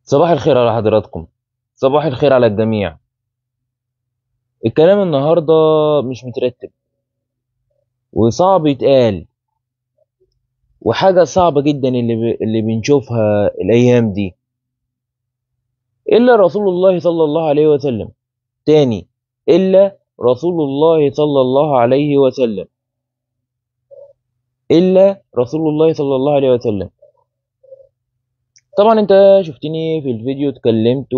صباح الخير على حضراتكم صباح الخير على الجميع الكلام النهاردة مش مترتب وصعب يتقال وحاجة صعبة جدا اللي, ب... اللي بنشوفها الأيام دي إلا رسول الله صلى الله عليه وسلم تاني إلا رسول الله صلى الله عليه وسلم إلا رسول الله صلى الله عليه وسلم طبعا انت شفتني في الفيديو اتكلمت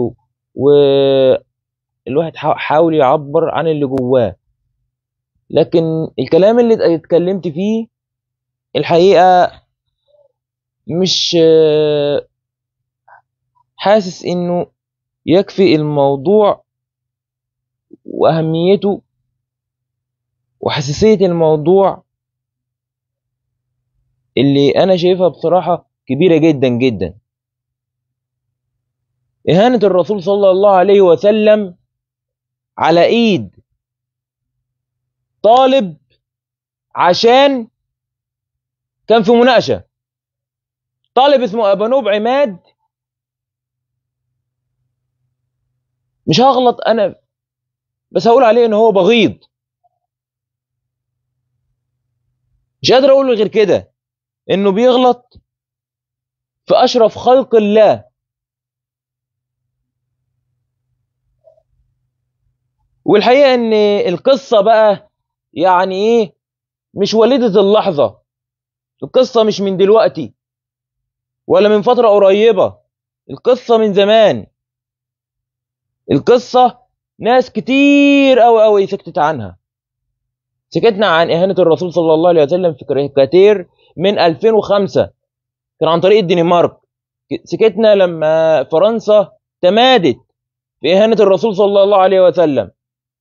والواحد حاول يعبر عن اللي جواه لكن الكلام اللي اتكلمت فيه الحقيقة مش حاسس انه يكفي الموضوع واهميته وحساسية الموضوع اللي انا شايفها بصراحة كبيرة جدا جدا إهانة الرسول صلى الله عليه وسلم على إيد طالب عشان كان في مناقشة طالب اسمه أبانوب عماد مش هغلط أنا بس هقول عليه إن هو بغيض مش قادر أقول غير كده إنه بيغلط في أشرف خلق الله والحقيقة ان القصة بقى يعني ايه مش وليدة اللحظة القصة مش من دلوقتي ولا من فترة قريبة القصة من زمان القصة ناس كتير أوي أوي سكتت عنها سكتنا عن إهانة الرسول صلى الله عليه وسلم في كاريكاتير من 2005 كان عن طريق الدنمارك سكتنا لما فرنسا تمادت في إهانة الرسول صلى الله عليه وسلم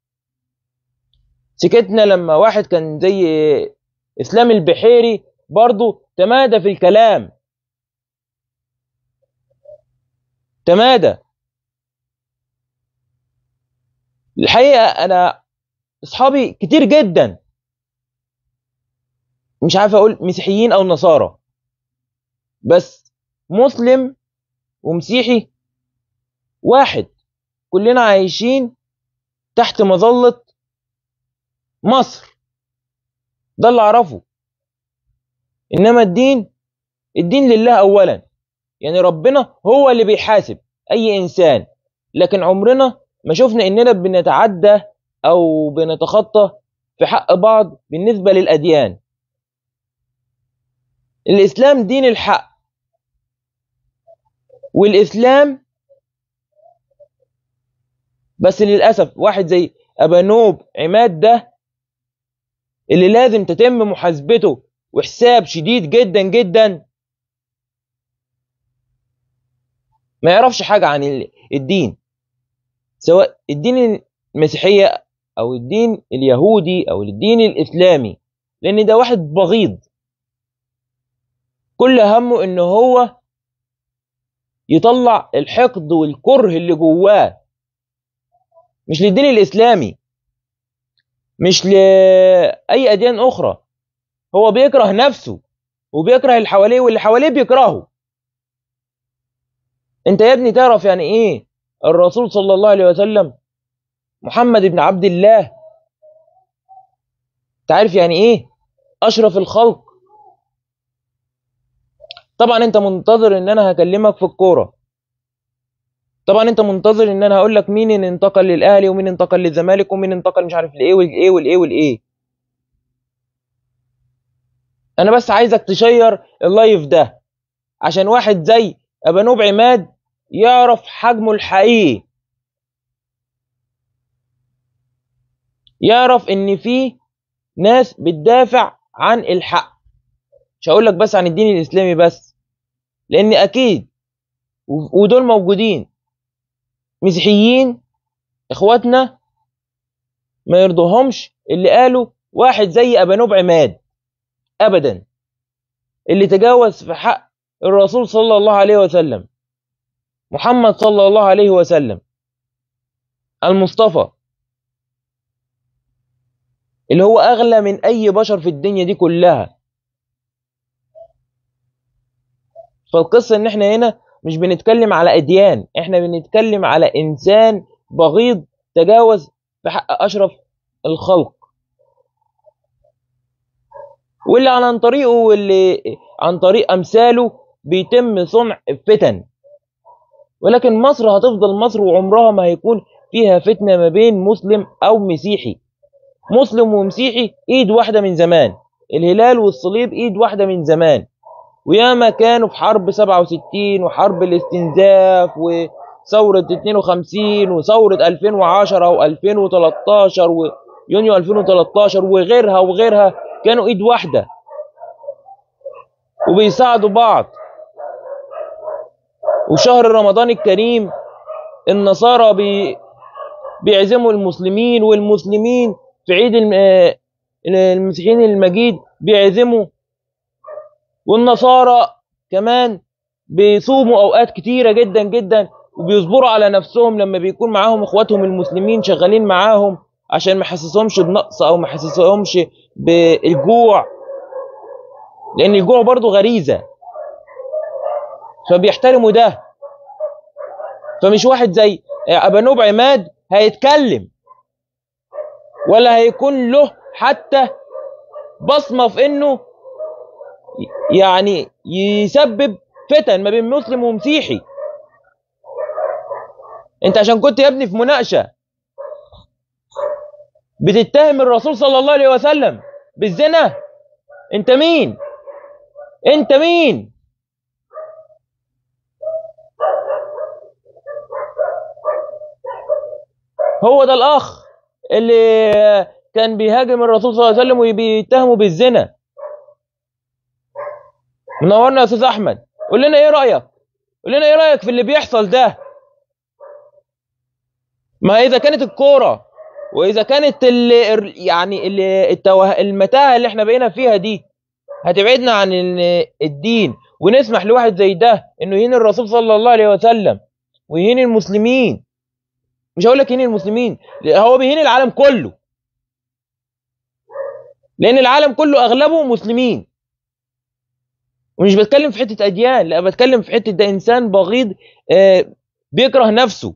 سكتنا لما واحد كان زي اسلام البحيري برضه تمادى في الكلام تمادى الحقيقه انا اصحابي كتير جدا مش عارف اقول مسيحيين او نصارى بس مسلم ومسيحي واحد كلنا عايشين تحت مظله مصر ده اللي اعرفه انما الدين الدين لله اولا يعني ربنا هو اللي بيحاسب اي انسان لكن عمرنا ما شفنا اننا بنتعدى او بنتخطى في حق بعض بالنسبه للاديان الاسلام دين الحق والاسلام بس للاسف واحد زي ابانوب عماد ده اللي لازم تتم محاسبته وحساب شديد جدا جدا ما يعرفش حاجة عن الدين سواء الدين المسيحية أو الدين اليهودي أو الدين الإسلامي لأن ده واحد بغيض كل همه إن هو يطلع الحقد والكره اللي جواه مش للدين الإسلامي مش لأي أديان أخرى هو بيكره نفسه وبيكره اللي حواليه واللي حواليه بيكرهه انت يا ابني تعرف يعني ايه الرسول صلى الله عليه وسلم محمد بن عبد الله تعرف يعني ايه اشرف الخلق طبعا انت منتظر ان انا هكلمك في الكوره طبعا انت منتظر ان انا هقول لك مين انتقل للاهلي ومين انتقل للزمالك ومين انتقل مش عارف لايه والايه والايه والايه انا بس عايزك تشير اللايف ده عشان واحد زي ابانوب عماد يعرف حجمه الحقيقي يعرف ان في ناس بتدافع عن الحق مش هقول لك بس عن الدين الاسلامي بس لان اكيد ودول موجودين مسيحيين اخواتنا ما يرضوهمش اللي قالوا واحد زي ابانوب عماد ابدا اللي تجاوز في حق الرسول صلى الله عليه وسلم محمد صلى الله عليه وسلم المصطفى اللي هو اغلى من اي بشر في الدنيا دي كلها فالقصه ان احنا هنا مش بنتكلم على اديان احنا بنتكلم على انسان بغيض تجاوز في حق اشرف الخلق واللي عن طريقه واللي عن طريق امثاله بيتم صنع فتن ولكن مصر هتفضل مصر وعمرها ما هيكون فيها فتنه ما بين مسلم او مسيحي مسلم ومسيحي ايد واحده من زمان الهلال والصليب ايد واحده من زمان وياما كانوا في حرب 67 وحرب الاستنزاف وثورة 52 وثورة 2010 و2013 ويونيو 2013 وغيرها وغيرها كانوا ايد واحدة وبيساعدوا بعض وشهر رمضان الكريم النصارى بي بيعزموا المسلمين والمسلمين في عيد المسيحيين المجيد بيعزموا والنصارى كمان بيصوموا اوقات كتيره جدا جدا وبيصبروا على نفسهم لما بيكون معاهم اخواتهم المسلمين شغالين معاهم عشان ما يحسسهمش بنقص او ما يحسسهمش بالجوع لان الجوع برضو غريزه فبيحترموا ده فمش واحد زي ابانوب عماد هيتكلم ولا هيكون له حتى بصمه في انه يعني يسبب فتن ما بين مسلم ومسيحي انت عشان كنت يا ابني في مناقشه بتتهم الرسول صلى الله عليه وسلم بالزنا انت مين انت مين هو ده الاخ اللي كان بيهاجم الرسول صلى الله عليه وسلم وبيتهمه بالزنا منورنا يا استاذ احمد قول لنا ايه رايك قول لنا ايه رايك في اللي بيحصل ده ما اذا كانت الكوره واذا كانت اللي يعني اللي التوه المتاهه اللي احنا بقينا فيها دي هتبعدنا عن الدين ونسمح لواحد زي ده انه يهين الرسول صلى الله عليه وسلم ويهين المسلمين مش هقول لك يهين المسلمين هو بيهين العالم كله لان العالم كله اغلبه مسلمين ومش بتكلم في حته اديان لا بتكلم في حته ده انسان بغيض آه بيكره نفسه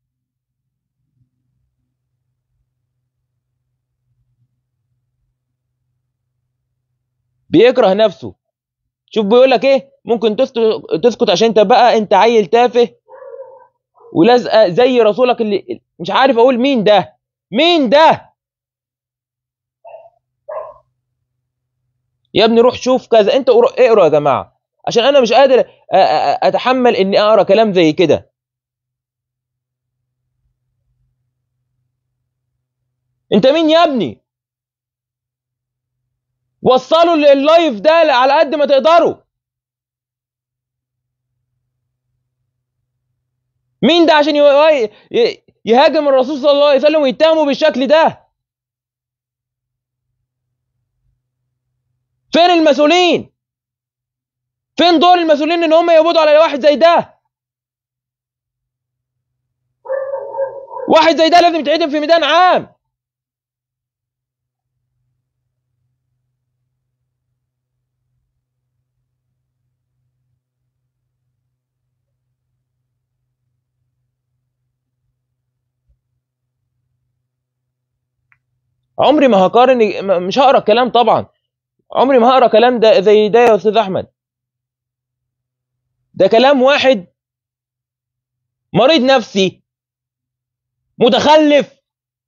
بيكره نفسه شوف بيقول لك ايه ممكن تسكت عشان انت بقى انت عيل تافه ولازقه زي رسولك اللي مش عارف اقول مين ده مين ده يا ابني روح شوف كذا انت اقرا يا جماعه عشان انا مش قادر اتحمل اني اقرا كلام زي كده انت مين يا ابني وصلوا اللايف ده على قد ما تقدروا مين ده عشان يهاجم الرسول صلى الله عليه وسلم ويتهمه بالشكل ده فين المسؤولين فين دور المسؤولين ان هم يقبضوا على واحد زي ده واحد زي ده لازم يتعدم في ميدان عام عمري ما هقارن مش هقرا الكلام طبعا عمري ما هقرا كلام ده زي ده يا استاذ احمد ده كلام واحد مريض نفسي متخلف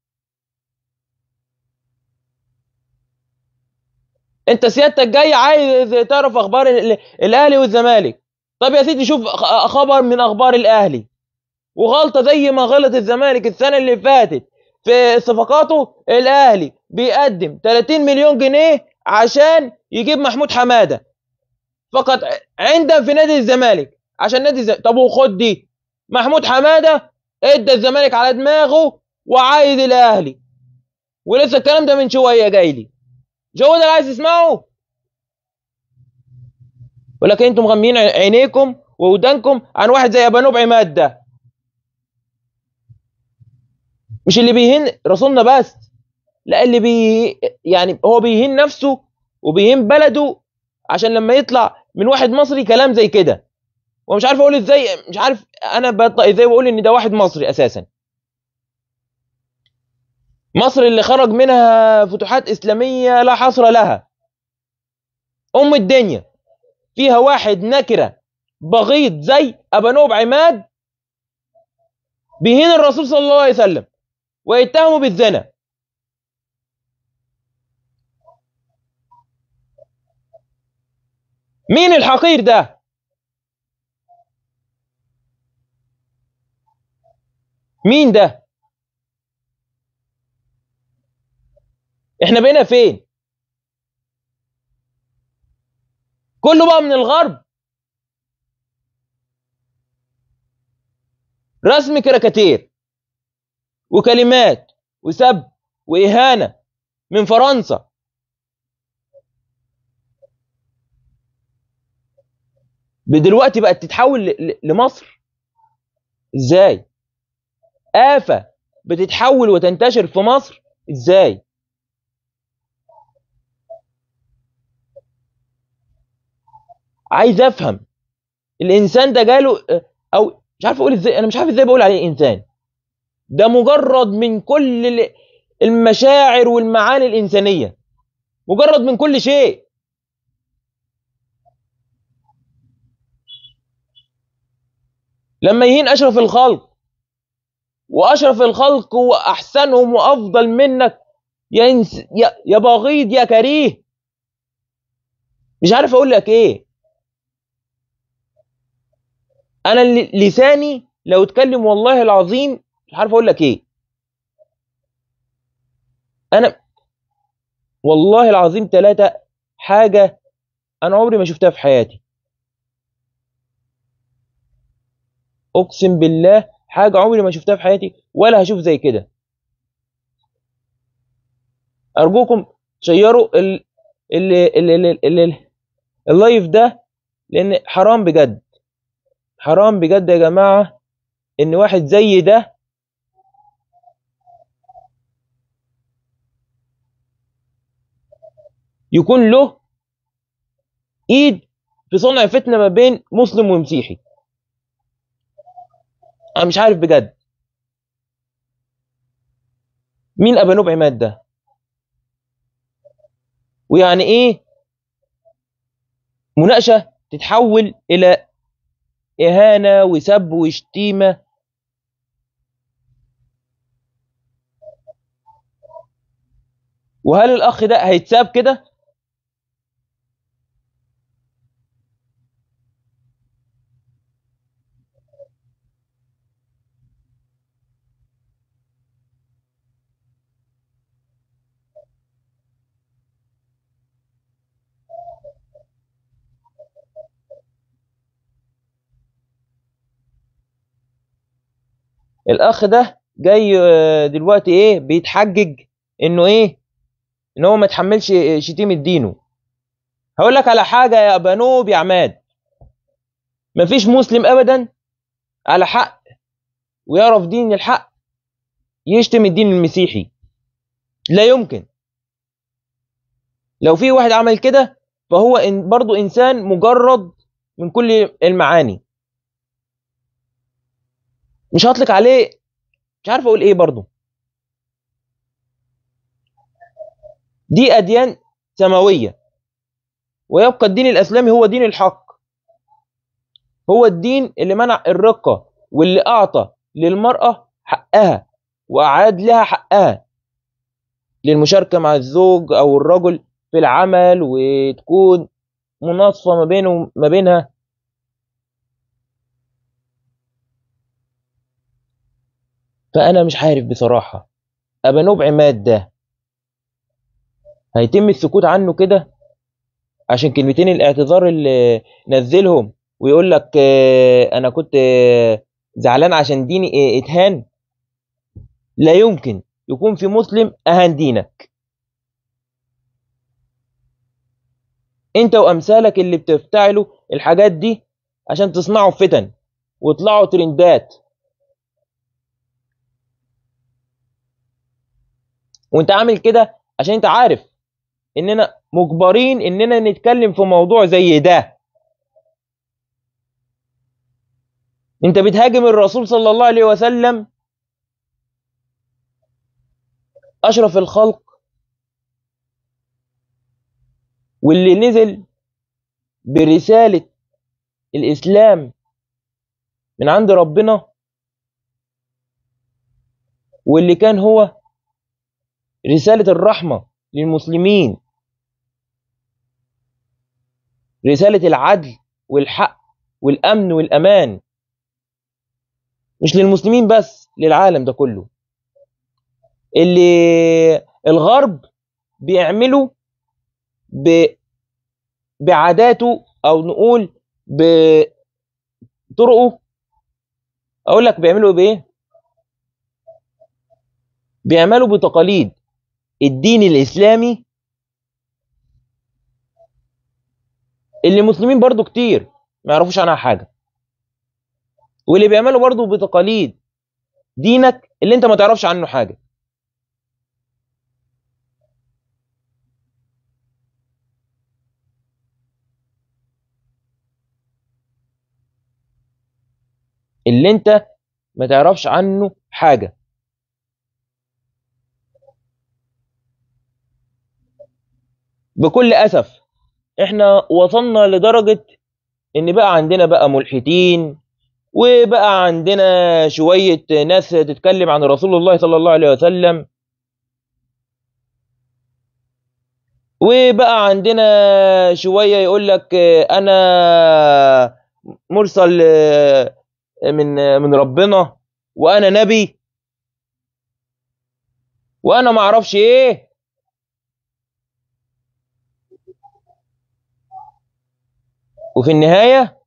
انت سيادتك جاي عايز تعرف اخبار الاهلي والزمالك طب يا سيدي شوف خبر من اخبار الاهلي وغلطه زي ما غلط الزمالك السنه اللي فاتت في صفقاته الاهلي بيقدم 30 مليون جنيه عشان يجيب محمود حماده فقط عندهم في نادي الزمالك عشان نادي الزمالك طب وخد دي محمود حماده ادى الزمالك على دماغه وعايد الاهلي ولسه الكلام ده من شويه جاي لي جو ده اللي عايز تسمعه ولكن انتم مغميين عينيكم وودانكم عن واحد زي ابانوب عماد ده مش اللي بيهين رسولنا بس لا اللي بي يعني هو بيهين نفسه وبيهين بلده عشان لما يطلع من واحد مصري كلام زي كده ومش عارف اقول ازاي مش عارف انا بطق ازاي واقول ان ده واحد مصري اساسا مصر اللي خرج منها فتوحات اسلاميه لا حصر لها ام الدنيا فيها واحد نكره بغيض زي ابانوب عماد بيهين الرسول صلى الله عليه وسلم ويتهمه بالزنا مين الحقير ده مين ده احنا بقينا فين كله بقى من الغرب رسم كاريكاتير وكلمات وسب وإهانة من فرنسا دلوقتي بقت تتحول لمصر ازاي آفة بتتحول وتنتشر في مصر ازاي عايز افهم الانسان ده جاله او مش عارف اقول ازاي انا مش عارف ازاي بقول عليه انسان ده مجرد من كل المشاعر والمعاني الانسانيه مجرد من كل شيء لما يهين اشرف الخلق واشرف الخلق واحسنهم وافضل منك يا إنس... يا يا بغيض يا كريه مش عارف اقول لك ايه انا لساني لو اتكلم والله العظيم مش عارف اقول لك ايه انا والله العظيم ثلاثة حاجة انا عمري ما شفتها في حياتي اقسم بالله حاجة عمري ما شفتها في حياتي ولا هشوف زي كده ارجوكم شيروا ال ال ال ال ال ال اللايف ده لان حرام بجد حرام بجد يا جماعة ان واحد زي ده يكون له ايد في صنع فتنة ما بين مسلم ومسيحي انا مش عارف بجد مين ابانوب عماد ده ويعني ايه مناقشه تتحول الى اهانه وسب وشتيمه وهل الاخ ده هيتساب كده الاخ ده جاي آه، دلوقتي ايه بيتحجج انه ايه ان هو ما يتحملش شتيمه دينه هقول لك على حاجه يا بنوب يا عماد مفيش مسلم ابدا على حق ويعرف دين الحق يشتم الدين المسيحي لا يمكن لو في واحد عمل كده فهو إن برضو انسان مجرد من كل المعاني مش هطلق عليه مش عارف اقول ايه برضو دي اديان سماويه ويبقى الدين الاسلامي هو دين الحق هو الدين اللي منع الرقه واللي اعطى للمراه حقها واعاد لها حقها للمشاركه مع الزوج او الرجل في العمل وتكون مناصفه ما بينه ما بينها فانا مش عارف بصراحه ابانوب عماد ده هيتم السكوت عنه كده عشان كلمتين الاعتذار اللي نزلهم ويقول لك آه، انا كنت آه، زعلان عشان ديني آه، اتهان لا يمكن يكون في مسلم اهان دينك انت وامثالك اللي بتفتعلوا الحاجات دي عشان تصنعوا فتن ويطلعوا ترندات وانت عامل كده عشان انت عارف اننا مجبرين اننا نتكلم في موضوع زي ده انت بتهاجم الرسول صلى الله عليه وسلم اشرف الخلق واللي نزل برسالة الإسلام من عند ربنا واللي كان هو رسالة الرحمة للمسلمين رسالة العدل والحق والأمن والأمان مش للمسلمين بس للعالم ده كله اللي الغرب بيعملوا ب... بعاداته او نقول بطرقه اقول لك بيعملوا بايه بيعملوا بتقاليد الدين الاسلامي اللي المسلمين برضو كتير ما يعرفوش عنها حاجه واللي بيعملوا برضو بتقاليد دينك اللي انت ما تعرفش عنه حاجه اللي انت ما تعرفش عنه حاجة بكل أسف احنا وصلنا لدرجة ان بقى عندنا بقى ملحدين وبقى عندنا شوية ناس تتكلم عن رسول الله صلى الله عليه وسلم وبقى عندنا شوية يقول لك أنا مرسل من من ربنا وانا نبي وانا ما اعرفش ايه وفي النهايه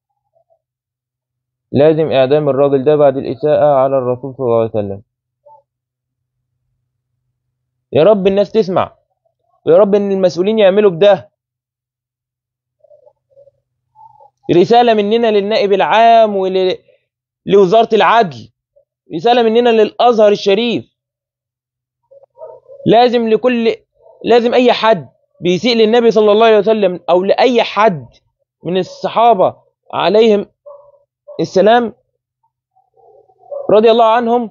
لازم اعدام الراجل ده بعد الاساءه على الرسول صلى الله عليه وسلم يا رب الناس تسمع ويا رب ان المسؤولين يعملوا بده رساله مننا للنائب العام ول لوزارة العدل رسالة مننا للأزهر الشريف لازم لكل لازم أي حد بيسيء للنبي صلى الله عليه وسلم أو لأي حد من الصحابة عليهم السلام رضي الله عنهم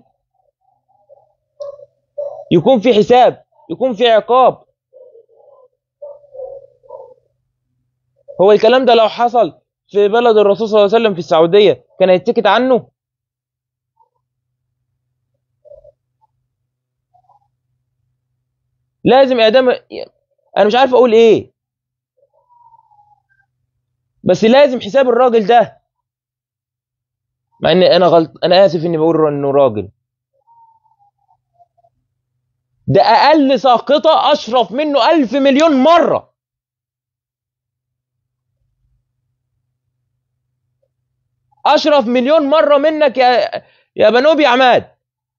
يكون في حساب يكون في عقاب هو الكلام ده لو حصل في بلد الرسول صلى الله عليه وسلم في السعودية كان هيتسكت عنه لازم اعدام انا مش عارف اقول ايه بس لازم حساب الراجل ده مع ان انا غلط انا اسف اني بقول انه راجل ده اقل ساقطه اشرف منه الف مليون مره اشرف مليون مره منك يا يا بنوبي عماد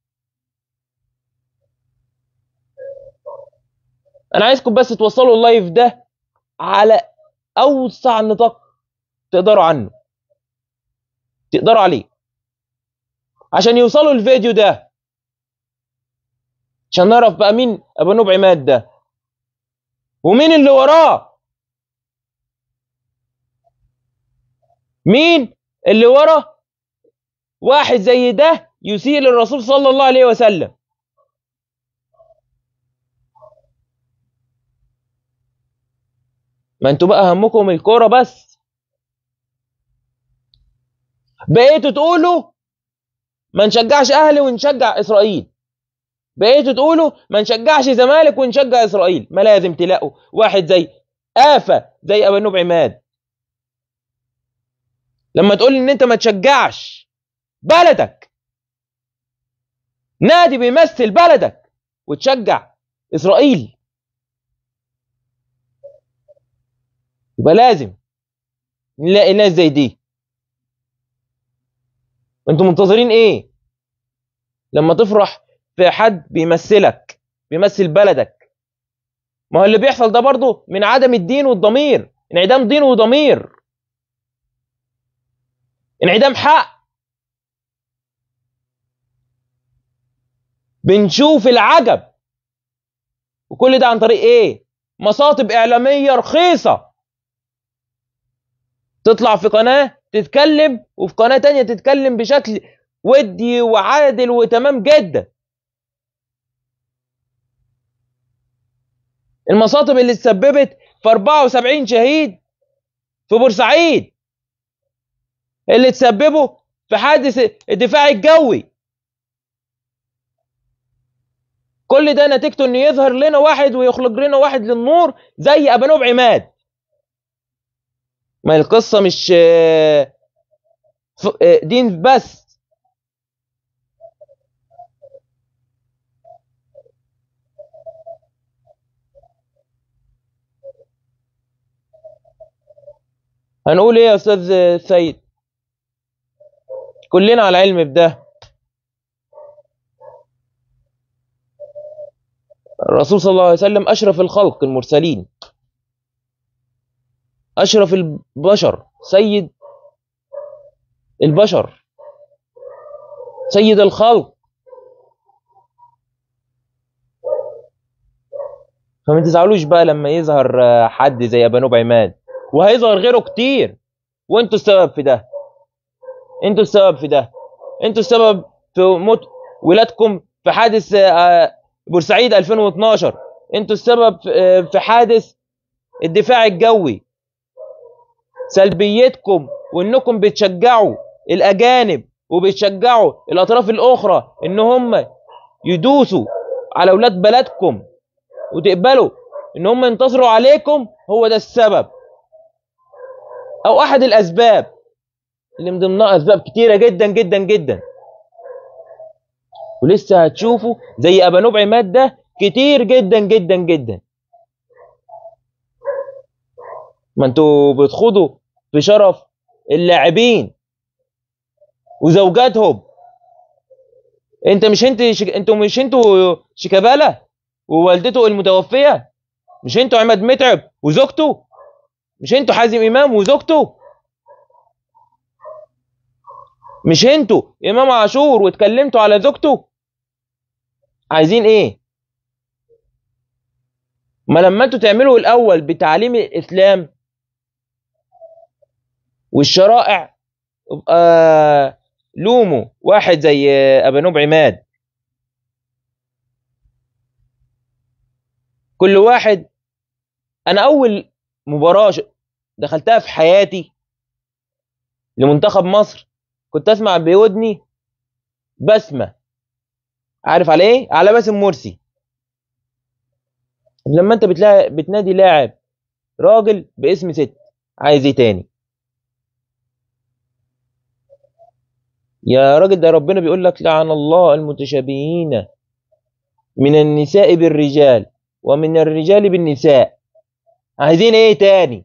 انا عايزكم بس توصلوا اللايف ده على اوسع نطاق تقدروا عنه تقدروا عليه عشان يوصلوا الفيديو ده عشان نعرف بقى مين ابو نوب عماد ده ومين اللي وراه مين اللي ورا واحد زي ده يسيء للرسول صلى الله عليه وسلم ما انتوا بقى همكم الكوره بس بقيتوا تقولوا ما نشجعش اهلي ونشجع اسرائيل بقيتوا تقولوا ما نشجعش زمالك ونشجع اسرائيل ما لازم تلاقوا واحد زي آفة زي ابو نوب عماد لما تقول ان انت ما تشجعش بلدك نادي بيمثل بلدك وتشجع اسرائيل يبقى لازم نلاقي ناس زي دي انتوا منتظرين ايه لما تفرح في حد بيمثلك بيمثل بلدك ما هو اللي بيحصل ده برضه من عدم الدين والضمير انعدام دين وضمير انعدام حق بنشوف العجب وكل ده عن طريق ايه مصاطب اعلاميه رخيصه تطلع في قناه تتكلم وفي قناه تانية تتكلم بشكل ودي وعادل وتمام جدا المصاطب اللي تسببت في 74 شهيد في بورسعيد اللي تسببوا في حادث الدفاع الجوي كل ده نتيجته ان يظهر لنا واحد ويخلق لنا واحد للنور زي ابانوب عماد ما القصه مش آه، ف- آه، دين بس هنقول ايه يا استاذ سيد كلنا على علم بده الرسول صلى الله عليه وسلم اشرف الخلق المرسلين اشرف البشر سيد البشر سيد الخلق فما تزعلوش بقى لما يظهر آه، حد زي ابانوب عماد وهيظهر غيره كتير وانتوا السبب في ده انتوا السبب في ده انتوا السبب في موت ولادكم في حادث آه، بورسعيد 2012 انتوا السبب في- آه، في حادث الدفاع الجوي سلبيتكم وانكم بتشجعوا الاجانب وبتشجعوا الاطراف الاخرى ان هم يدوسوا على اولاد بلدكم وتقبلوا ان هم ينتصروا عليكم هو ده السبب او احد الاسباب اللي من ضمنها اسباب كتيره جدا جدا جدا ولسه هتشوفوا زي ابانوب عماد ده كتير جدا جدا جدا ما انتوا بتخوضوا في شرف اللاعبين وزوجاتهم انت مش انت شك... انتوا مش انتوا شيكابالا ووالدته المتوفيه مش انتوا عماد متعب وزوجته مش انتوا حازم امام وزوجته مش انتوا امام عاشور واتكلمتوا على زوجته عايزين ايه ما لما انتوا تعملوا الاول بتعليم الاسلام والشرائع يبقى لوموا واحد زي ابانوب عماد كل واحد انا اول مباراه ش- دخلتها في حياتي لمنتخب مصر كنت اسمع بودني بسمه عارف على ايه على باسم مرسي لما انت بتلاقي بتنادي لاعب راجل باسم ست عايز ايه تاني يا راجل ده ربنا بيقول لك لعن الله المتشابهين من النساء بالرجال ومن الرجال بالنساء عايزين ايه تاني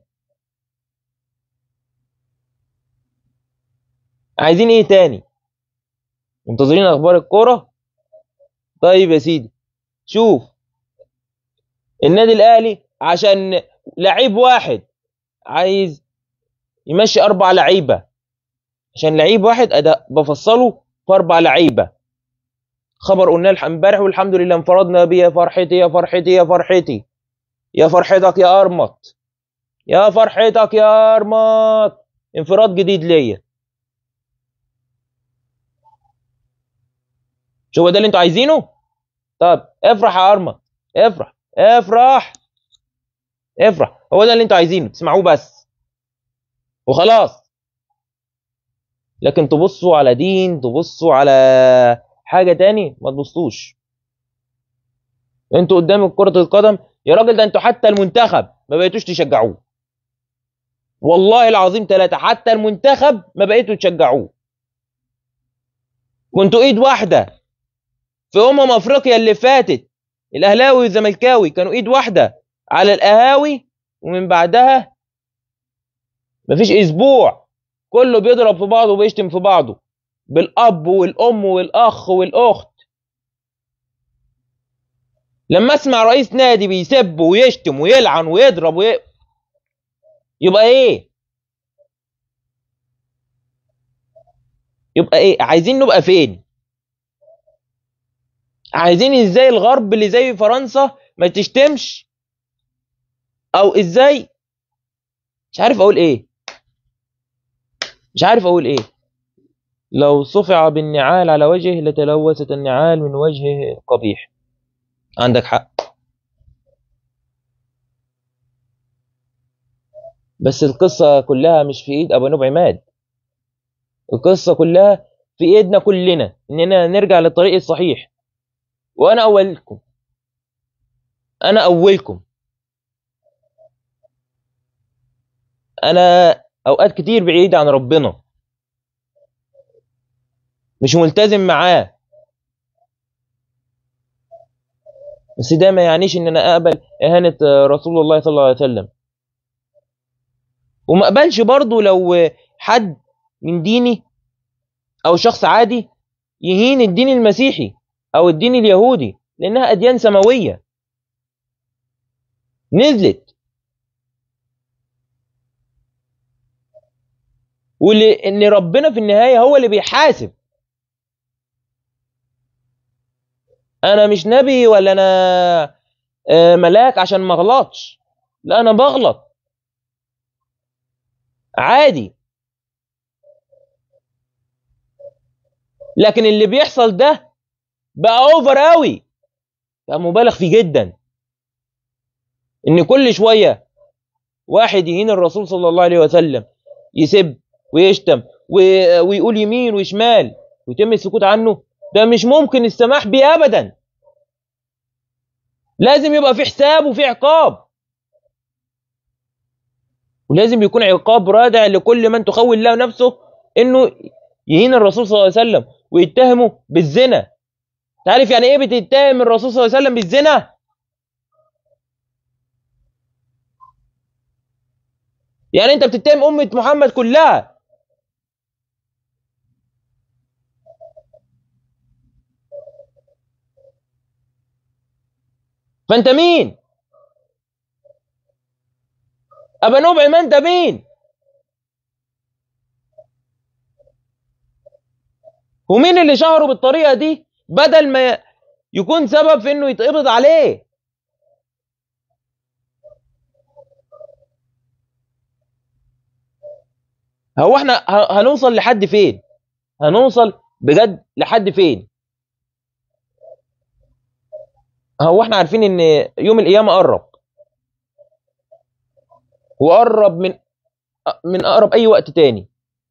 عايزين ايه تاني منتظرين اخبار الكوره طيب يا سيدي شوف النادي الاهلي عشان لعيب واحد عايز يمشي اربع لعيبه عشان لعيب واحد اداء بفصله في اربع لعيبه خبر قلنا الح- امبارح والحمد لله انفردنا بيه يا فرحتي يا فرحتي يا فرحتي يا فرحتك يا ارمط يا فرحتك يا ارمط انفراد جديد ليا شو هو ده اللي انتوا عايزينه طب افرح يا ارمط افرح افرح افرح هو ده اللي انتوا عايزينه تسمعوه بس وخلاص لكن تبصوا على دين تبصوا على حاجة تاني ما تبصوش انتوا قدام كرة القدم يا راجل ده انتوا حتى المنتخب ما بقيتوش تشجعوه والله العظيم ثلاثة حتى المنتخب ما بقيتوا تشجعوه كنتوا ايد واحدة في أمم أفريقيا اللي فاتت الأهلاوي والزملكاوي كانوا ايد واحدة على القهاوي ومن بعدها مفيش أسبوع كله بيضرب في بعضه وبيشتم في بعضه بالأب والأم والأخ والأخت لما أسمع رئيس نادي بيسب ويشتم ويلعن ويضرب وي... يبقى إيه؟ يبقى إيه؟ عايزين نبقى فين؟ عايزين إزاي الغرب اللي زي فرنسا ما تشتمش أو إزاي مش عارف أقول إيه مش عارف اقول ايه لو صفع بالنعال على وجهه لتلوثت النعال من وجهه القبيح عندك حق بس القصة كلها مش في ايد ابو نوب عماد القصة كلها في ايدنا كلنا اننا نرجع للطريق الصحيح وانا اولكم انا اولكم انا اوقات كتير بعيد عن ربنا مش ملتزم معاه بس ده ما يعنيش ان انا اقبل اهانة رسول الله صلى الله عليه وسلم وما اقبلش برضه لو حد من ديني او شخص عادي يهين الدين المسيحي او الدين اليهودي لانها اديان سماويه نزلت وان ربنا في النهايه هو اللي بيحاسب انا مش نبي ولا انا آه، ملاك عشان ما اغلطش لا انا بغلط عادي لكن اللي بيحصل ده بقى اوفر قوي بقى مبالغ فيه جدا ان كل شويه واحد يهين الرسول صلى الله عليه وسلم يسب ويشتم ويقول يمين وشمال ويتم السكوت عنه ده مش ممكن السماح بيه ابدا لازم يبقى في حساب وفي عقاب ولازم يكون عقاب رادع لكل من تخول له نفسه انه يهين الرسول صلى الله عليه وسلم ويتهمه بالزنا تعرف يعني ايه بتتهم الرسول صلى الله عليه وسلم بالزنا يعني انت بتتهم امه محمد كلها فانت مين ابا نبع ما انت مين ومين اللي شهره بالطريقه دي بدل ما يكون سبب في انه يتقبض عليه هو احنا هنوصل لحد فين هنوصل بجد لحد فين هو احنا عارفين ان يوم القيامه قرب وقرب من من اقرب اي وقت تاني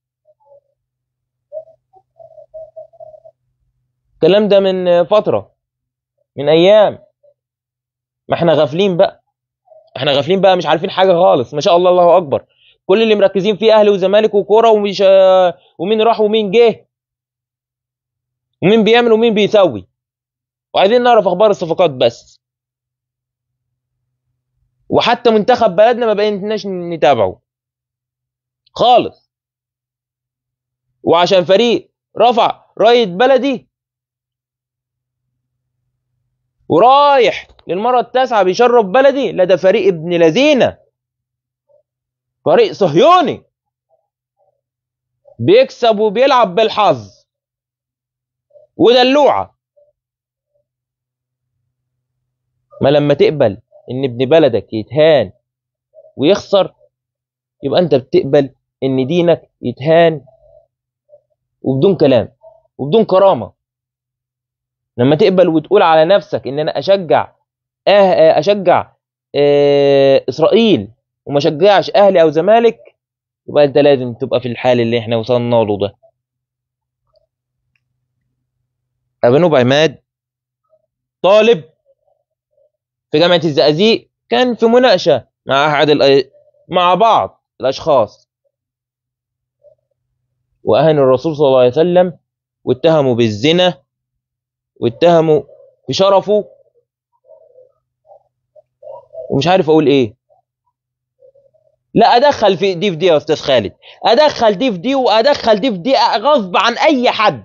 الكلام ده من فتره من ايام ما احنا غافلين بقى احنا غافلين بقى مش عارفين حاجه خالص ما شاء الله الله اكبر كل اللي مركزين فيه اهلي وزمالك وكوره ومش ومين راح ومين جه ومين بيعمل ومين بيسوي وعايزين نعرف اخبار الصفقات بس وحتى منتخب بلدنا ما بقيناش نتابعه خالص وعشان فريق رفع رايه بلدي ورايح للمره التاسعه بيشرف بلدي لا ده فريق ابن لذينه فريق صهيوني بيكسب وبيلعب بالحظ ودلوعه ما لما تقبل ان ابن بلدك يتهان ويخسر يبقى انت بتقبل ان دينك يتهان وبدون كلام وبدون كرامه لما تقبل وتقول على نفسك ان انا اشجع أه اشجع أه اسرائيل وما اشجعش اهلي او زمالك يبقى انت لازم تبقى في الحال اللي احنا وصلنا له ده ابو عماد طالب في جامعة الزقازيق كان في مناقشة مع أحد الأ... مع بعض الأشخاص وأهن الرسول صلى الله عليه وسلم واتهموا بالزنا واتهموا بشرفه ومش عارف أقول إيه لا أدخل في دي في دي يا أستاذ خالد أدخل دي في دي وأدخل دي في دي غصب عن أي حد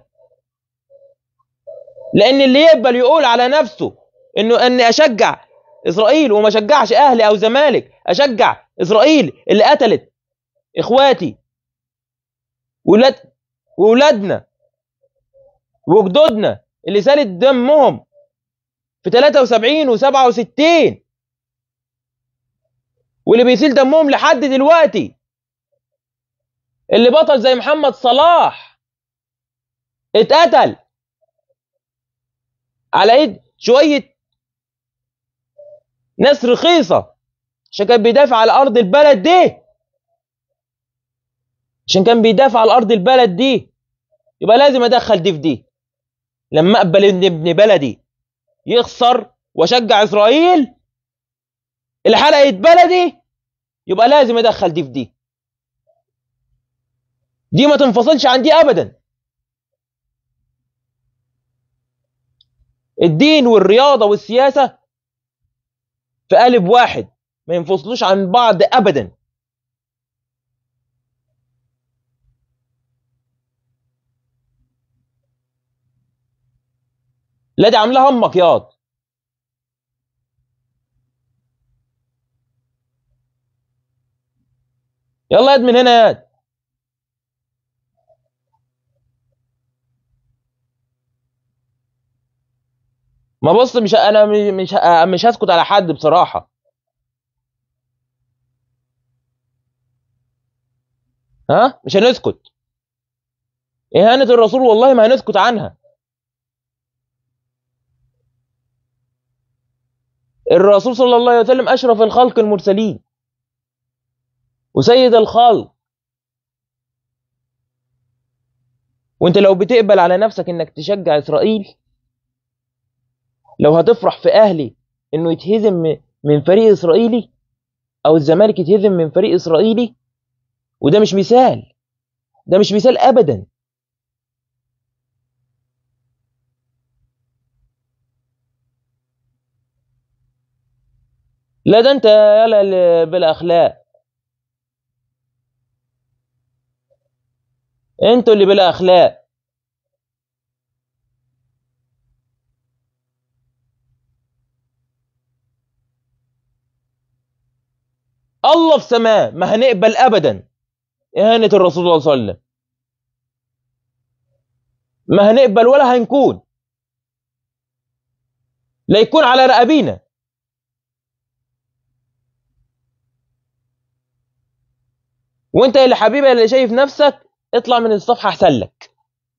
لأن اللي يقبل يقول على نفسه إنه إني أشجع اسرائيل وما شجعش اهلي او زمالك اشجع اسرائيل اللي قتلت اخواتي ولاد وولادنا وجدودنا اللي سالت دمهم في 73 و67 واللي بيسيل دمهم لحد دلوقتي اللي بطل زي محمد صلاح اتقتل على ايد شويه ناس رخيصه عشان كان بيدافع على ارض البلد دي عشان كان بيدافع على ارض البلد دي يبقى لازم ادخل دي في دي لما اقبل ان ابن بلدي يخسر واشجع اسرائيل الحلقه بلدي يبقى لازم ادخل دي في دي دي ما تنفصلش عن دي ابدا الدين والرياضه والسياسه في قالب واحد ما ينفصلوش عن بعض ابدا لا دي عاملاها امك ياض يلا يد من هنا يد ما بص مش انا مش مش هسكت على حد بصراحه ها مش هنسكت اهانه الرسول والله ما هنسكت عنها الرسول صلى الله عليه وسلم اشرف الخلق المرسلين وسيد الخلق وانت لو بتقبل على نفسك انك تشجع اسرائيل لو هتفرح في اهلي انه يتهزم من فريق اسرائيلي او الزمالك يتهزم من فريق اسرائيلي وده مش مثال ده مش مثال ابدا لا ده انت يلا بالاخلاق انتوا اللي بلا اخلاق الله في سماه ما هنقبل ابدا اهانه الرسول صلى الله عليه وسلم ما هنقبل ولا هنكون لا يكون على رقابينا وانت اللي حبيبي اللي شايف نفسك اطلع من الصفحة أحسن لك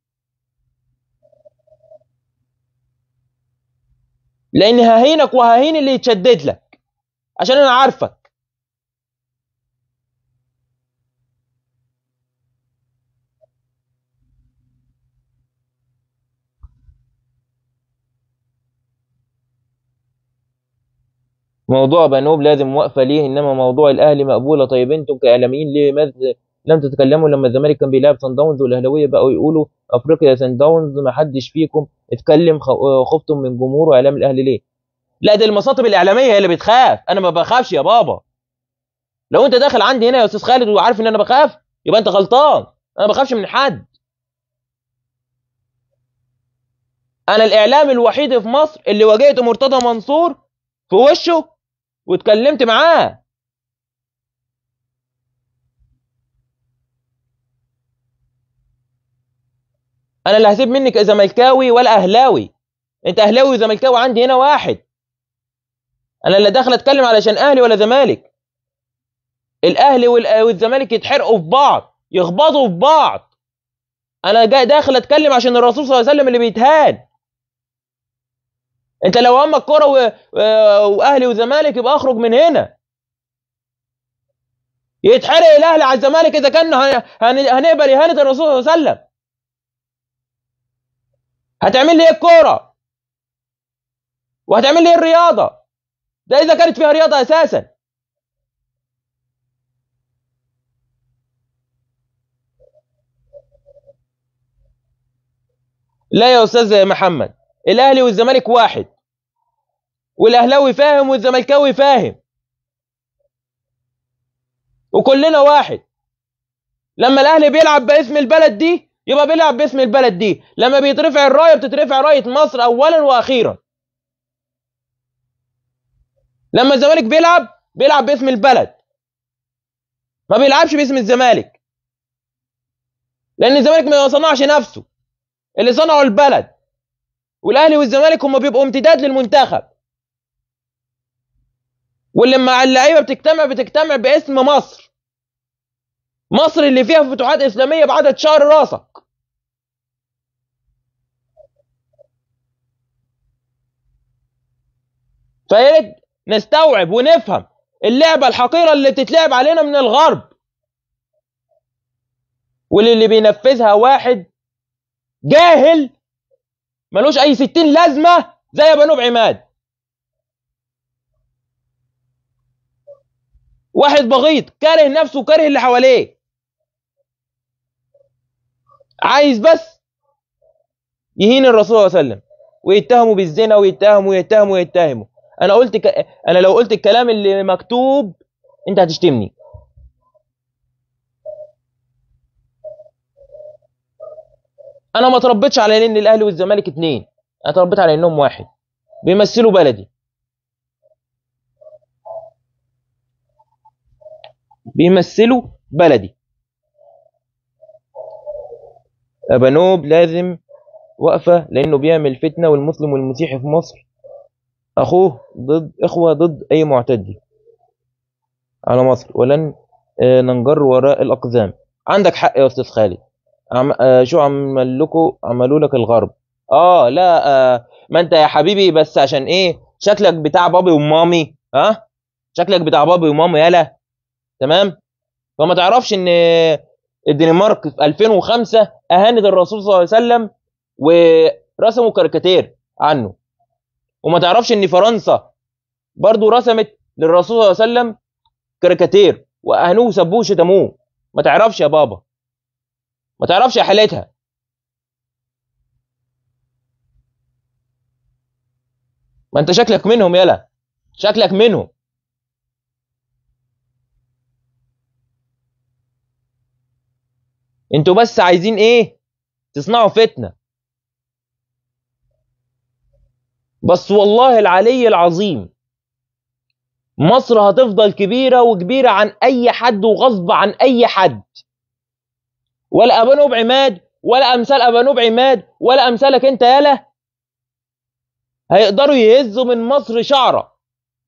لأن ههينك وههين اللي يتشدد لك عشان أنا عارفك موضوع بنوب لازم وقفه ليه انما موضوع الاهلي مقبوله طيب انتم كاعلاميين ليه لم تتكلموا لما الزمالك كان بيلعب سان داونز والاهلاويه بقوا يقولوا افريقيا سان داونز ما حدش فيكم اتكلم خفتم من جمهور واعلام الاهلي ليه لا دي المصاطب الاعلاميه هي اللي بتخاف انا ما بخافش يا بابا لو انت داخل عندي هنا يا استاذ خالد وعارف ان انا بخاف يبقى انت غلطان انا ما بخافش من حد انا الاعلام الوحيد في مصر اللي واجهت مرتضى منصور في وشه واتكلمت معاه انا اللي هسيب منك زملكاوي ولا اهلاوي انت اهلاوي وزملكاوي عندي هنا واحد انا اللي داخل اتكلم علشان اهلي ولا زمالك الاهلي والزمالك يتحرقوا في بعض يخبطوا في بعض انا جاي داخل اتكلم عشان الرسول صلى الله عليه وسلم اللي بيتهان انت لو همك كوره واهلي وزمالك يبقى اخرج من هنا يتحرق الاهلي على الزمالك اذا كان هنقبل اهانه الرسول صلى الله عليه وسلم هتعمل لي ايه الكوره وهتعمل لي ايه الرياضه ده اذا كانت فيها رياضه اساسا لا يا استاذ محمد الاهلي والزمالك واحد والاهلاوي فاهم والزملكاوي فاهم وكلنا واحد لما الاهلي بيلعب باسم البلد دي يبقى بيلعب باسم البلد دي لما بيترفع الرايه بتترفع رايه مصر اولا واخيرا لما الزمالك بيلعب بيلعب باسم البلد ما بيلعبش باسم الزمالك لان الزمالك ما صنعش نفسه اللي صنعوا البلد والاهلي والزمالك هم بيبقوا امتداد للمنتخب واللي مع اللعيبه بتجتمع بتجتمع باسم مصر مصر اللي فيها فتوحات اسلاميه بعدد شهر راسك فياريت نستوعب ونفهم اللعبه الحقيره اللي بتتلعب علينا من الغرب واللي بينفذها واحد جاهل ملوش اي ستين لازمه زي بنوب عماد واحد بغيض كاره نفسه وكاره اللي حواليه عايز بس يهين الرسول صلى الله عليه وسلم ويتهموا بالزنا ويتهموا ويتهموا ويتهموا انا قلت ك... انا لو قلت الكلام اللي مكتوب انت هتشتمني انا ما تربيتش على ان الاهلي والزمالك اتنين انا تربيت على انهم واحد بيمثلوا بلدي بيمثلوا بلدي أبانوب لازم وقفة لأنه بيعمل فتنة والمسلم والمسيحي في مصر أخوه ضد إخوة ضد أي معتدي على مصر ولن آه، ننجر وراء الأقزام عندك حق يا أستاذ خالد عم... آه، شو عمل لكم عملوا لك الغرب اه لا آه ما انت يا حبيبي بس عشان ايه شكلك بتاع بابي ومامي ها أه؟ شكلك بتاع بابي ومامي يالا تمام فما تعرفش ان الدنمارك في 2005 اهانت الرسول صلى الله عليه وسلم ورسموا كاريكاتير عنه وما تعرفش ان فرنسا برضو رسمت للرسول صلى الله عليه وسلم كاريكاتير واهانوه وسبوه وشتموه ما تعرفش يا بابا ما تعرفش يا حالتها ما انت شكلك منهم يلا شكلك منهم انتوا بس عايزين ايه تصنعوا فتنه بس والله العلي العظيم مصر هتفضل كبيرة وكبيرة عن أي حد وغصب عن أي حد ولا أبانوب عماد ولا أمثال أبانوب عماد ولا أمثالك أنت يالا هيقدروا يهزوا من مصر شعرة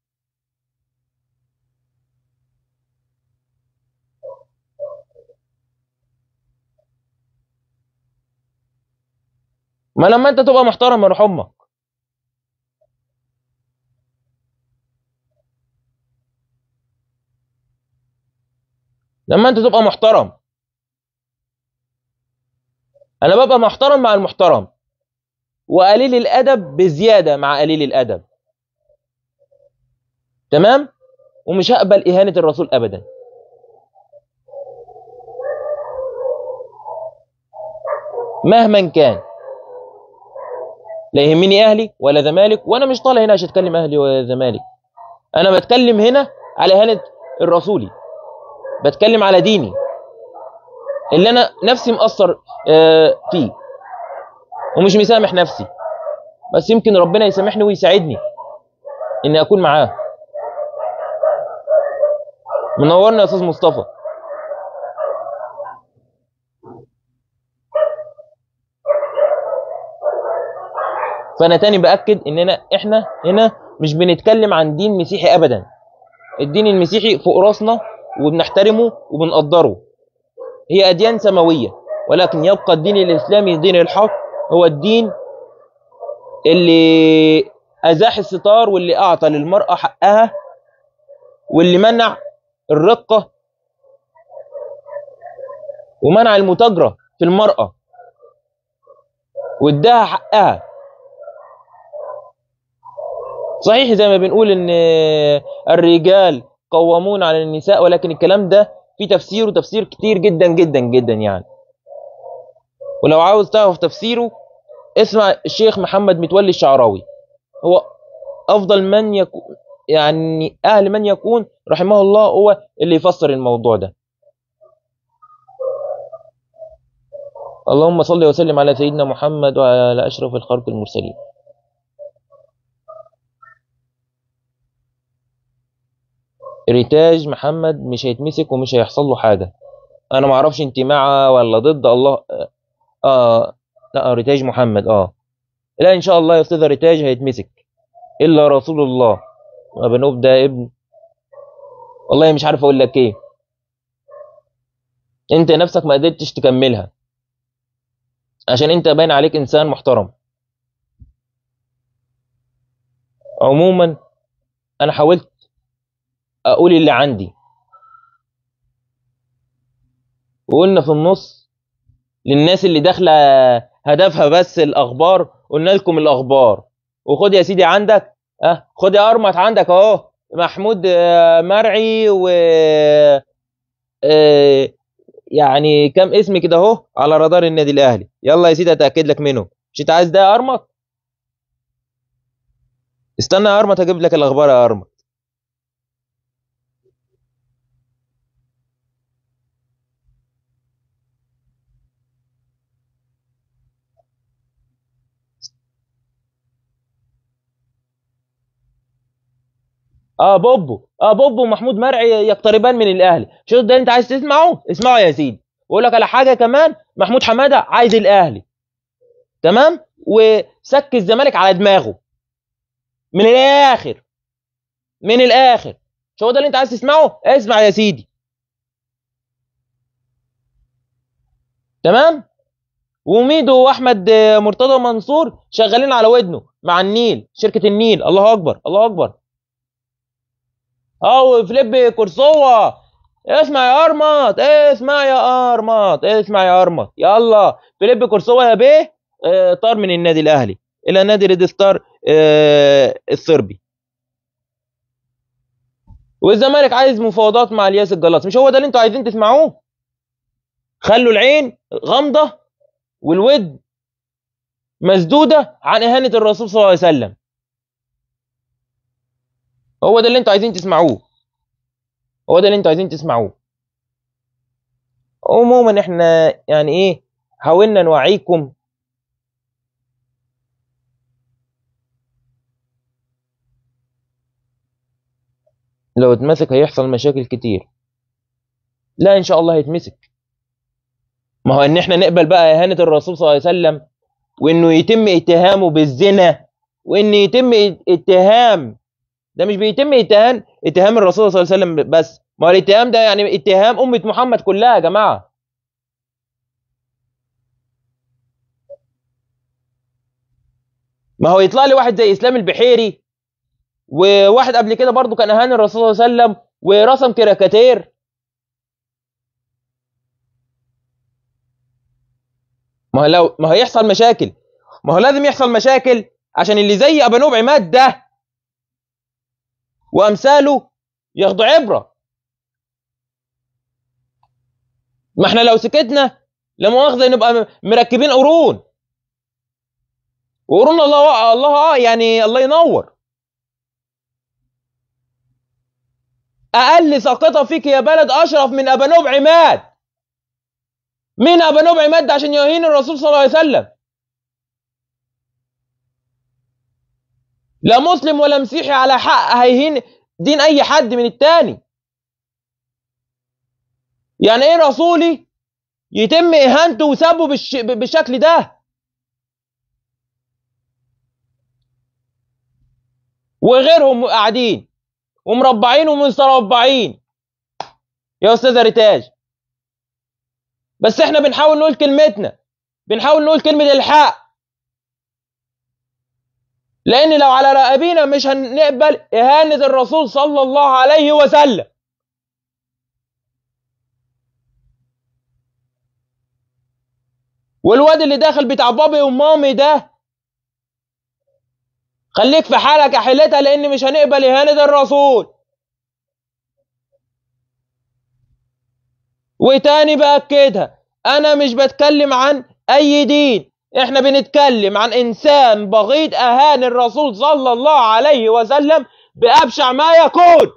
ما لما انت تبقى محترم يروح امك لما انت تبقى محترم انا ببقى محترم مع المحترم وقليل الادب بزياده مع قليل الادب تمام ومش هقبل اهانه الرسول ابدا مهما كان لا يهمني اهلي ولا زمالك وانا مش طالع هنا عشان اتكلم اهلي ولا زمالك انا بتكلم هنا على اهانه الرسولي بتكلم على ديني اللي انا نفسي مقصر آه، فيه ومش مسامح نفسي بس يمكن ربنا يسامحني ويساعدني اني اكون معاه منورنا يا استاذ مصطفى فانا تاني باكد اننا احنا هنا مش بنتكلم عن دين مسيحي ابدا الدين المسيحي فوق راسنا وبنحترمه وبنقدره هي اديان سماويه ولكن يبقى الدين الاسلامي دين الحق هو الدين اللي ازاح الستار واللي اعطى للمراه حقها واللي منع الرقه ومنع المتاجره في المراه واداها حقها صحيح زي ما بنقول ان الرجال قوامون على النساء ولكن الكلام ده في تفسير وتفسير كتير جدا جدا جدا يعني ولو عاوز تعرف تفسيره اسمع الشيخ محمد متولي الشعراوي هو افضل من يكون يعني اهل من يكون رحمه الله هو اللي يفسر الموضوع ده اللهم صل وسلم على سيدنا محمد وعلى اشرف الخلق المرسلين ريتاج محمد مش هيتمسك ومش هيحصل له حاجه انا ما اعرفش انت مع ولا ضد الله اه لا ريتاج محمد اه لا ان شاء الله يا استاذ ريتاج هيتمسك الا رسول الله وبنوب ده ابن والله مش عارف اقول لك ايه انت نفسك ما قدرتش تكملها عشان انت باين عليك انسان محترم عموما انا حاولت اقول اللي عندي وقلنا في النص للناس اللي داخله هدفها بس الاخبار قلنا لكم الاخبار وخد يا سيدي عندك اه خد يا ارمط عندك اهو محمود آه، مرعي و آه، يعني كم اسم كده اهو على رادار النادي الاهلي يلا يا سيدي اتاكد لك منه مش انت عايز ده يا ارمط استنى يا ارمط اجيب لك الاخبار يا ارمط اه بوبو اه بوبو ومحمود مرعي يقتربان من الاهلي شوف ده انت عايز تسمعه اسمعه يا سيدي واقول لك على حاجه كمان محمود حماده عايز الاهلي تمام وسك الزمالك على دماغه من الاخر من الاخر شو ده اللي انت عايز تسمعه اسمع يا سيدي تمام وميدو واحمد مرتضى منصور شغالين على ودنه مع النيل شركه النيل الله اكبر الله اكبر اه فليب كورسوا اسمع يا ارمط اسمع يا ارمط اسمع يا ارمط يلا فليب كورسوا يا بيه اه طار من النادي الاهلي الى نادي ريد ستار اه الصربي والزمالك عايز مفاوضات مع الياس الجلاس مش هو ده اللي انتوا عايزين تسمعوه خلوا العين غامضه والود مسدوده عن اهانه الرسول صلى الله عليه وسلم هو ده اللي انتوا عايزين تسمعوه هو ده اللي انتوا عايزين تسمعوه عموما احنا يعني ايه حاولنا نوعيكم لو اتمسك هيحصل مشاكل كتير لا ان شاء الله هيتمسك ما هو ان احنا نقبل بقى اهانه الرسول صلى الله عليه وسلم وانه يتم اتهامه بالزنا وان يتم اتهام ده مش بيتم اتهام اتهام الرسول صلى الله عليه وسلم بس ما هو الاتهام ده يعني اتهام امه محمد كلها يا جماعه ما هو يطلع لي واحد زي اسلام البحيري وواحد قبل كده برضو كان اهان الرسول صلى الله عليه وسلم ورسم كاريكاتير ما هو لو ما هيحصل مشاكل ما هو لازم يحصل مشاكل عشان اللي زي ابانوب عماد ده وامثاله ياخدوا عبره ما احنا لو سكتنا لا مؤاخذه نبقى مركبين قرون وقرون الله الله يعني الله ينور اقل ساقطه فيك يا بلد اشرف من ابانوب عماد مين ابانوب عماد ده عشان يهين الرسول صلى الله عليه وسلم لا مسلم ولا مسيحي على حق هيهين دين اي حد من التاني يعني ايه رسولي يتم اهانته وسبه بالش... بالشكل ده وغيرهم قاعدين ومربعين ومستربعين يا استاذه ريتاج بس احنا بنحاول نقول كلمتنا بنحاول نقول كلمه الحق لان لو على رقابينا مش هنقبل اهانه الرسول صلى الله عليه وسلم والواد اللي داخل بتاع بابي ومامي ده خليك في حالك يا حيلتها لان مش هنقبل اهانه الرسول وتاني باكدها انا مش بتكلم عن اي دين احنا بنتكلم عن انسان بغيض اهان الرسول صلى الله عليه وسلم بابشع ما يكون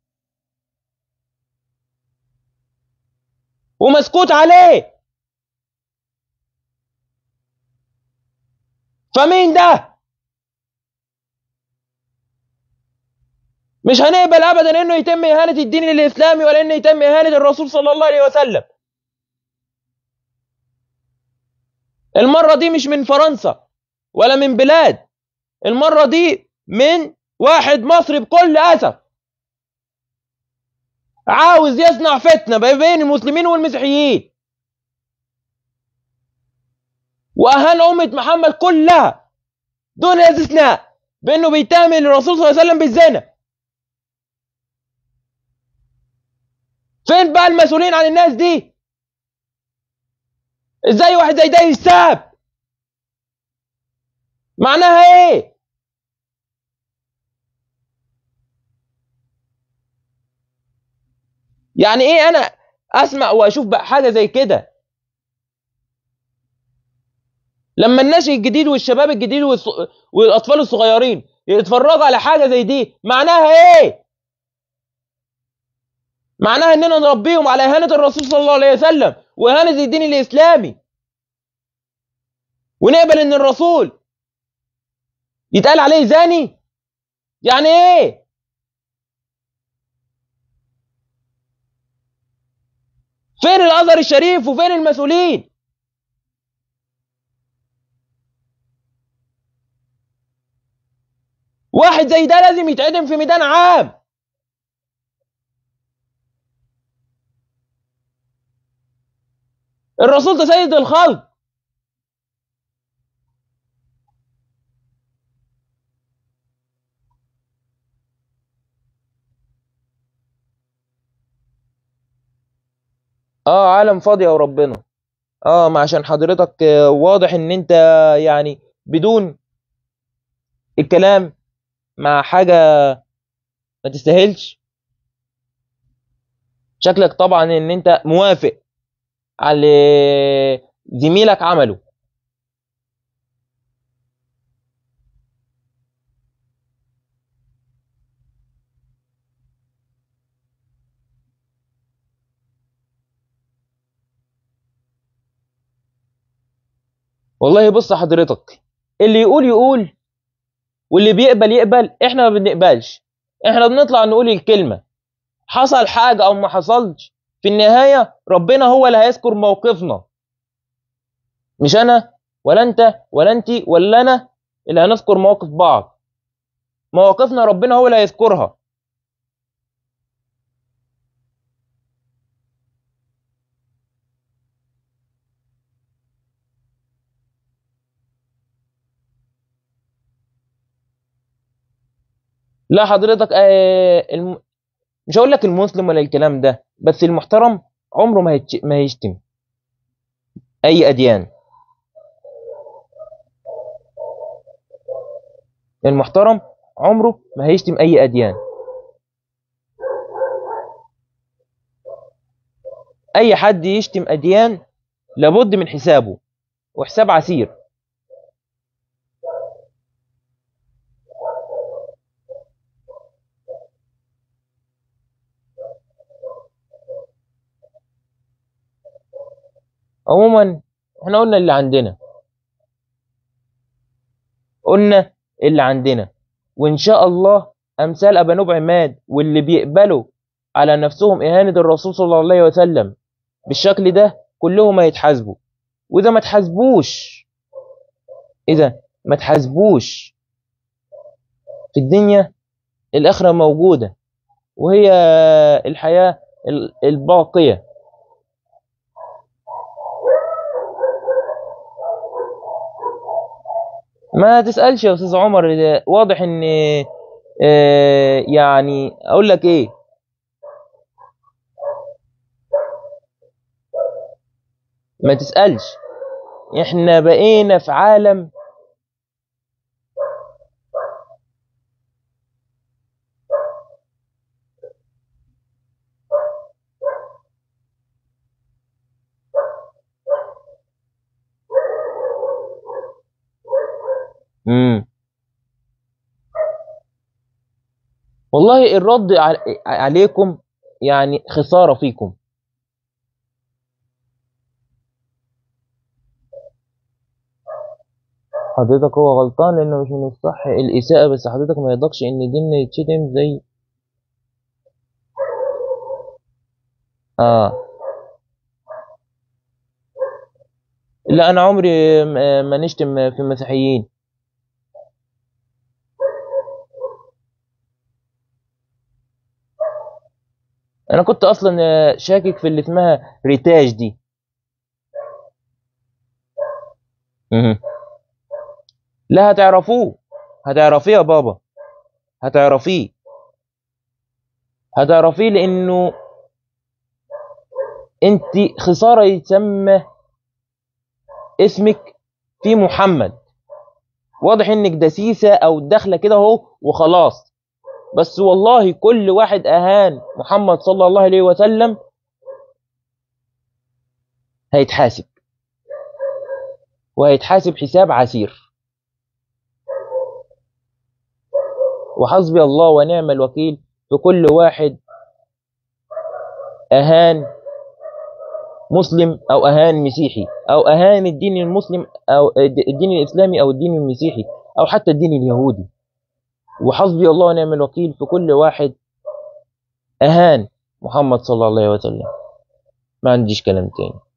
ومسكوت عليه فمين ده مش هنقبل ابدا انه يتم اهانه الدين الاسلامي ولا انه يتم اهانه الرسول صلى الله عليه وسلم المرة دي مش من فرنسا ولا من بلاد المرة دي من واحد مصري بكل أسف عاوز يصنع فتنة بين المسلمين والمسيحيين وأهان أمة محمد كلها دون استثناء بأنه بيتهم الرسول صلى الله عليه وسلم بالزنا فين بقى المسؤولين عن الناس دي ازاي واحد زي ده يساب معناها ايه يعني ايه انا اسمع واشوف بقى حاجه زي كده لما الناشئ الجديد والشباب الجديد والص- والاطفال الصغيرين يتفرجوا على حاجه زي دي معناها ايه معناها اننا نربيهم على اهانه الرسول صلى الله عليه وسلم واهانه الدين الاسلامي ونقبل ان الرسول يتقال عليه زاني يعني ايه فين الازهر الشريف وفين المسؤولين واحد زي ده لازم يتعدم في ميدان عام الرسول ده سيد الخلق اه عالم فاضي يا ربنا اه ما عشان حضرتك آه، واضح ان انت يعني بدون الكلام مع حاجة ما تستاهلش شكلك طبعا ان انت موافق على اللي زميلك عمله والله بص حضرتك اللي يقول يقول واللي بيقبل يقبل احنا ما بنقبلش احنا بنطلع نقول الكلمة حصل حاجة او ما حصلش في النهاية ربنا هو اللي هيذكر موقفنا مش انا ولا انت ولا انت ولا انا اللي هنذكر مواقف بعض مواقفنا ربنا هو اللي هيذكرها لا حضرتك آه الم... مش هقول لك المسلم ولا الكلام ده بس المحترم عمره ما هيتش... ما هيشتم اي اديان المحترم عمره ما هيشتم اي اديان اي حد يشتم اديان لابد من حسابه وحساب عسير عموما احنا قلنا اللي عندنا قلنا اللي عندنا وان شاء الله امثال ابانوب عماد واللي بيقبلوا على نفسهم اهانه الرسول صلى الله عليه وسلم بالشكل ده كلهم هيتحاسبوا واذا ما تحاسبوش اذا ما تحاسبوش في الدنيا الاخره موجوده وهي الحياه ال- الباقيه ما تسألش يا أستاذ عمر ده واضح إن آه، يعني أقول لك إيه ما تسألش إحنا بقينا في عالم مم. والله الرد ع- عليكم يعني خسارة فيكم حضرتك هو غلطان لأنه مش من الصح الإساءة بس حضرتك ما يرضكش إن ديننا يتشتم زي آه لا أنا عمري ما ما نشتم في المسيحيين انا كنت اصلا آه، شاكك في اللي اسمها ريتاج دي مهم. لا هتعرفوه هتعرفيه يا بابا هتعرفيه هتعرفيه لانه انت خساره يتسمى اسمك في محمد واضح انك دسيسه او داخله كده اهو وخلاص بس والله كل واحد اهان محمد صلى الله عليه وسلم هيتحاسب وهيتحاسب حساب عسير وحسبي الله ونعم الوكيل في كل واحد اهان مسلم او اهان مسيحي او اهان الدين المسلم او الدين الاسلامي او الدين المسيحي او حتى الدين اليهودي وحسبي الله ونعم الوكيل في كل واحد اهان محمد صلى الله عليه وسلم ما عنديش كلام تاني